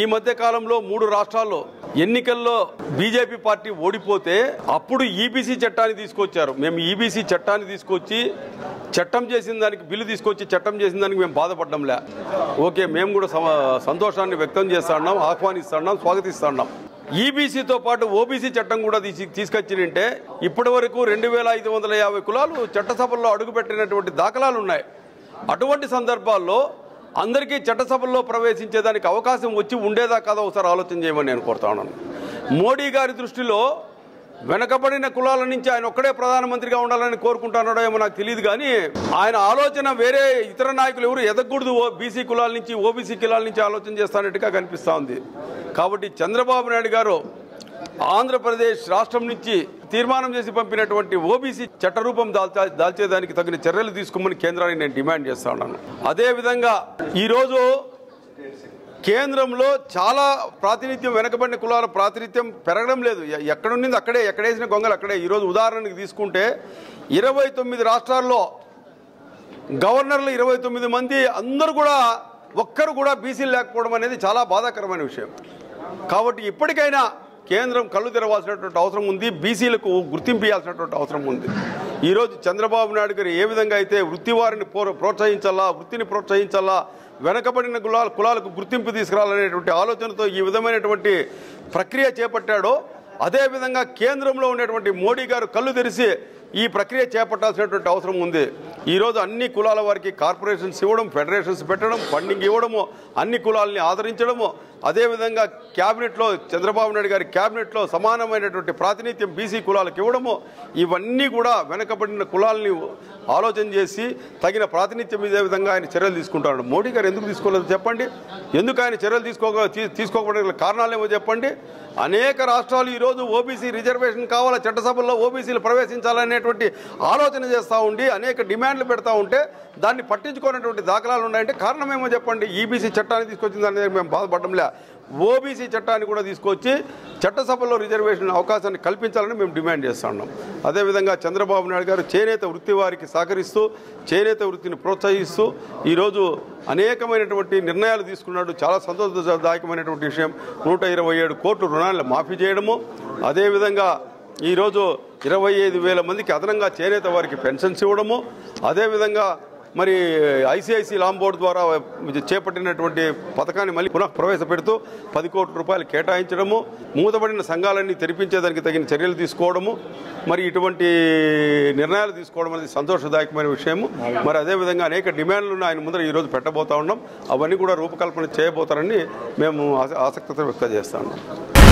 ఈ మధ్య కాలంలో మూడు రాష్ట్రాల్లో ఎన్నికల్లో బీజేపీ పార్టీ ఓడిపోతే అప్పుడు ఈబీసీ చట్టాన్ని తీసుకొచ్చారు మేము ఈబీసీ చట్టాన్ని తీసుకొచ్చి చట్టం చేసిన దానికి బిల్లు తీసుకొచ్చి చట్టం చేసిన దానికి మేము బాధపడ్డంలే ఓకే మేము కూడా సమ- సంతోషాన్ని వ్యక్తం చేస్తున్నాం ఆహ్వానిస్తున్నాం స్వాగతిస్తున్నాం ఈబీసీతో పాటు ఓబీసీ చట్టం కూడా తీసి తీసుకొచ్చినంటే ఇప్పటి వరకు రెండు వేల ఐదు వందల యాభై కులాలు చట్టసభల్లో అడుగుపెట్టినటువంటి దాఖలాలు ఉన్నాయి అటువంటి సందర్భాల్లో అందరికీ చట్టసభల్లో ప్రవేశించేదానికి అవకాశం వచ్చి ఉండేదా కదా ఒకసారి ఆలోచన చేయమని నేను కోరుతా ఉన్నాను మోడీ గారి దృష్టిలో వెనకబడిన కులాల నుంచి ఆయన ఒక్కడే ప్రధానమంత్రిగా ఉండాలని కోరుకుంటున్నాడో ఏమో నాకు తెలియదు కానీ ఆయన ఆలోచన వేరే ఇతర నాయకులు ఎవరు ఎదగకూడదు ఓ బీసీ కులాల నుంచి ఓబీసీ కులాల నుంచి ఆలోచన చేస్తానట్టుగా కనిపిస్తూ ఉంది కాబట్టి చంద్రబాబు నాయుడు గారు ఆంధ్రప్రదేశ్ రాష్ట్రం నుంచి తీర్మానం చేసి పంపినటువంటి ఓబీసీ చట్టరూపం దాల్చా దాల్చేదానికి తగిన చర్యలు తీసుకోమని కేంద్రాన్ని నేను డిమాండ్ చేస్తా ఉన్నాను అదేవిధంగా ఈరోజు కేంద్రంలో చాలా ప్రాతినిధ్యం వెనకబడిన కులాల ప్రాతినిధ్యం పెరగడం లేదు ఎ- ఎక్కడుండింది అక్కడే ఎక్కడేసిన గొంగలు అక్కడే ఈరోజు ఉదాహరణకి తీసుకుంటే ఇరవై తొమ్మిది రాష్ట్రాల్లో గవర్నర్లు ఇరవై తొమ్మిది మంది అందరూ కూడా ఒక్కరు కూడా బీసీలు లేకపోవడం అనేది చాలా బాధాకరమైన విషయం కాబట్టి ఇప్పటికైనా కేంద్రం కళ్ళు తెరవాల్సినటువంటి అవసరం ఉంది బీసీలకు గుర్తింపు ఇవ్వాల్సినటువంటి అవసరం ఉంది ఈరోజు చంద్రబాబు నాయుడు గారు ఏ విధంగా అయితే వృత్తి వారిని ప్రో- ప్రోత్సహించాలా వృత్తిని ప్రోత్సహించాలా వెనకబడిన కులాల కులాలకు గుర్తింపు తీసుకురావాలనేటువంటి ఆలోచనతో ఈ విధమైనటువంటి ప్రక్రియ చేపట్టాడో అదేవిధంగా కేంద్రంలో ఉన్నటువంటి మోడీ గారు కళ్ళు తెరిచి ఈ ప్రక్రియ చేపట్టాల్సినటువంటి అవసరం ఉంది ఈరోజు అన్ని కులాల వారికి కార్పొరేషన్స్ ఇవ్వడం ఫెడరేషన్స్ పెట్టడం ఫండింగ్ ఇవ్వడము అన్ని కులాలని ఆదరించడము అదేవిధంగా క్యాబినెట్లో చంద్రబాబు నాయుడు గారి క్యాబినెట్లో సమానమైనటువంటి ప్రాతినిధ్యం బీసీ కులాలకు ఇవ్వడము ఇవన్నీ కూడా వెనకబడిన కులాలని ఆలోచన చేసి తగిన ప్రాతినిధ్యం ఇదే విధంగా ఆయన చర్యలు తీసుకుంటాడు మోడీ గారు ఎందుకు తీసుకోలేదు చెప్పండి ఎందుకు ఆయన చర్యలు తీసుకోక తీ- తీసుకోకపోవడానికి కారణాలు ఏమో చెప్పండి అనేక రాష్ట్రాలు ఈరోజు ఓబీసీ రిజర్వేషన్ కావాలా చట్టసభల్లో ఓబీసీలు ప్రవేశించాలనేటువంటి ఆలోచన చేస్తూ ఉండి అనేక డిమాండ్లు పెడతా ఉంటే దాన్ని పట్టించుకోనటువంటి దాఖలాలు ఉన్నాయంటే కారణం ఏమో చెప్పండి ఈబీసీ చట్టాన్ని తీసుకొచ్చిన దాని మీద మేము బాధపడడంలే ఓబీసీ చట్టాన్ని కూడా తీసుకొచ్చి చట్టసభలో రిజర్వేషన్ అవకాశాన్ని కల్పించాలని మేము డిమాండ్ చేస్తా ఉన్నాం అదేవిధంగా చంద్రబాబు నాయుడు గారు చేనేత వృత్తి వారికి సహకరిస్తూ చేనేత వృత్తిని ప్రోత్సహిస్తూ ఈరోజు అనేకమైనటువంటి నిర్ణయాలు తీసుకున్నాడు చాలా సంతోషదాయకమైనటువంటి విషయం నూట ఇరవై ఏడు కోట్ల రుణాలను మాఫీ చేయడము అదేవిధంగా ఈరోజు ఇరవై ఐదు వేల మందికి అదనంగా చేనేత వారికి పెన్షన్స్ ఇవ్వడము అదేవిధంగా మరి ఐసిఐసి లాంబ్ బోర్డు ద్వారా చేపట్టినటువంటి పథకాన్ని మళ్ళీ పునః ప్రవేశపెడుతూ పది కోట్ల రూపాయలు కేటాయించడము మూతబడిన సంఘాలన్నీ తెరిపించేదానికి తగిన చర్యలు తీసుకోవడము మరి ఇటువంటి నిర్ణయాలు తీసుకోవడం అనేది సంతోషదాయకమైన విషయము మరి అదేవిధంగా అనేక డిమాండ్లను ఆయన ముందర ఈరోజు పెట్టబోతా ఉన్నాం అవన్నీ కూడా రూపకల్పన చేయబోతారని మేము ఆస- ఆసక్తితో వ్యక్తం చేస్తా ఉన్నాం